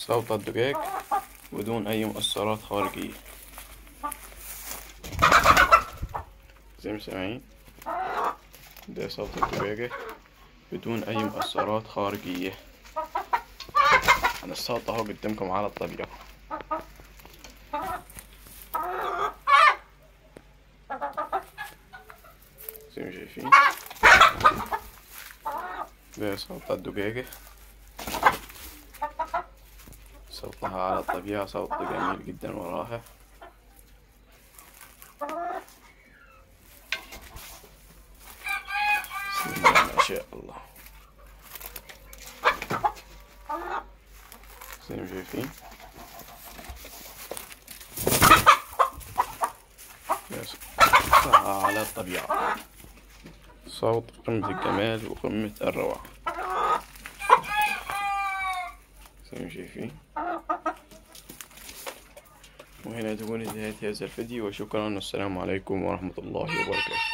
صوت الدجاج بدون أي مؤثرات خارجية زي ما سامعين ده صوت الدجاجة بدون أي مؤثرات خارجية أنا الصوت أهو قدامكم على الطبيعة زي ما شايفين ده صوت الدجاجة صوتها على الطبيعة صوت جميل جدا وراها بسم الله ما شاء الله زي ما شايفين بس صوتها على الطبيعة صوت قمة الجمال وقمة الروعة زي ما شايفين وهنا تكون نهاية هذا الفيديو وشكرا والسلام عليكم ورحمة الله وبركاته